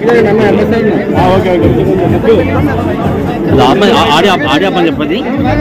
okay okay audio audio పని చెప్పది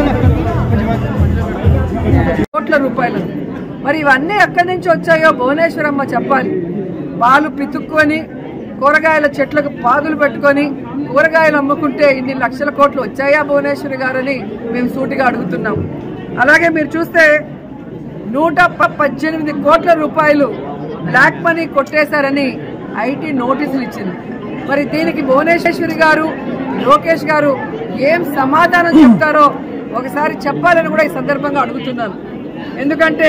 కోట్ల రూపాయలు మరి ఇవన్నీ ఎక్కడి నుంచి వచ్చాయో భువనేశ్వరమ్మ చెప్పాలి పాలు పితుక్కొని కూరగాయల చెట్లకు పాదులు పెట్టుకొని కూరగాయలు అమ్ముకుంటే ఇన్ని లక్షల కోట్లు వచ్చాయా భువనేశ్వరి గారని మేము సూటిగా అడుగుతున్నాం అలాగే మీరు చూస్తే నూట ప- పద్దెనిమిది కోట్ల రూపాయలు బ్లాక్ మనీ కొట్టేశారని ఐటీ నోటీసులు ఇచ్చింది మరి దీనికి భువనేశ్వరి గారు లోకేష్ గారు ఏం సమాధానం చెప్తారో ఒకసారి చెప్పాలని కూడా ఈ సందర్భంగా అడుగుతున్నాను ఎందుకంటే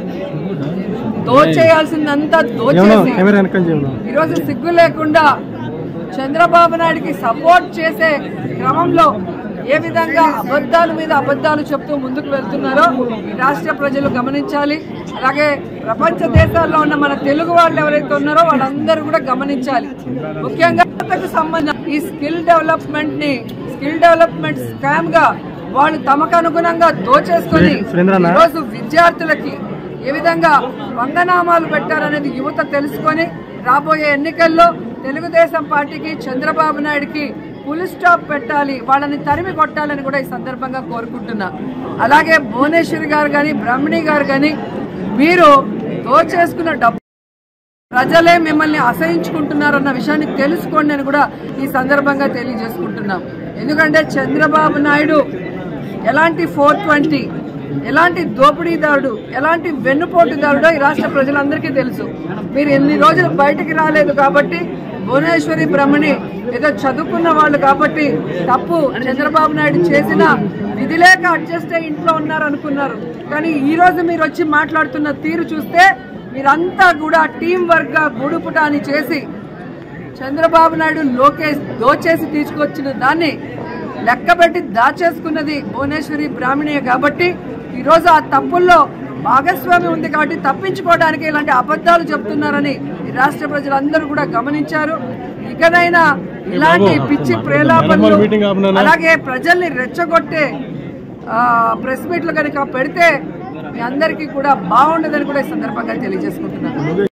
దోచేయాల్సిందంతా దోచేసి ఈరోజు సిగ్గు లేకుండా చంద్రబాబు నాయుడికి సపోర్ట్ చేసే క్రమంలో ఏ విధంగా అబద్ధాల మీద అబద్ధాలు చెప్తూ ముందుకు వెళ్తున్నారో ఈ రాష్ట్ర ప్రజలు గమనించాలి అలాగే ప్రపంచ దేశాల్లో ఉన్న మన తెలుగు వాళ్ళు ఎవరైతే ఉన్నారో వాళ్ళందరూ కూడా గమనించాలి ముఖ్యంగా యువతకు సంబంధం ఈ స్కిల్ డెవలప్మెంట్ ని స్కిల్ డెవలప్మెంట్ స్కామ్ గా వాళ్ళు తమకు అనుగుణంగా దోచేసుకొని ఈరోజు విద్యార్థులకి ఏ విధంగా వందనామాలు పెట్టారనేది యువత తెలుసుకొని రాబోయే ఎన్నికల్లో తెలుగుదేశం పార్టీకి చంద్రబాబు నాయుడికి ఫుల్ స్టాప్ పెట్టాలి వాళ్ళని తరిమి కొట్టాలని కూడా ఈ సందర్భంగా కోరుకుంటున్నా అలాగే భువనేశ్వరి గారు కానీ బ్రహ్మణి గారు కానీ మీరు దోచేసుకున్న డబ్బు ప్రజలే మిమ్మల్ని అసహించుకుంటున్నారన్న విషయాన్ని తెలుసుకోండి అని కూడా ఈ సందర్భంగా తెలియజేసుకుంటున్నాం ఎందుకంటే చంద్రబాబు నాయుడు ఎలాంటి ఫోర్ ట్వంటీ ఎలాంటి దోపిడీదారుడు ఎలాంటి వెన్నుపోటుదారుడో ఈ రాష్ట్ర ప్రజలందరికీ తెలుసు మీరు ఎన్ని రోజులు బయటికి రాలేదు కాబట్టి భువనేశ్వరి బ్రహ్మణి ఏదో చదువుకున్న వాళ్ళు కాబట్టి తప్పు చంద్రబాబు నాయుడు చేసిన విధి లేక అడ్జస్ట్ అయ్యి ఇంట్లో ఉన్నారు అనుకున్నారు కానీ ఈ రోజు మీరు వచ్చి మాట్లాడుతున్న తీరు చూస్తే మీరంతా కూడా టీం వర్క్ గా గూడుపుటాని చేసి చంద్రబాబు నాయుడు లోకేష్ దోచేసి తీసుకొచ్చిన దాన్ని లెక్కబెట్టి దాచేసుకున్నది భువనేశ్వరి బ్రాహ్మణియే కాబట్టి ఈరోజు ఆ తప్పుల్లో భాగస్వామి ఉంది కాబట్టి తప్పించుకోవడానికి ఇలాంటి అబద్ధాలు చెప్తున్నారని ఈ రాష్ట్ర ప్రజలందరూ కూడా గమనించారు ఇకనైనా ఇలాంటి పిచ్చి ప్రేలాపనలు అలాగే ప్రజల్ని రెచ్చగొట్టే ఆ, ప్రెస్ మీట్లు కనుక పెడితే మీ అందరికీ కూడా బాగుండదని కూడా ఈ సందర్భంగా తెలియజేసుకుంటున్నాను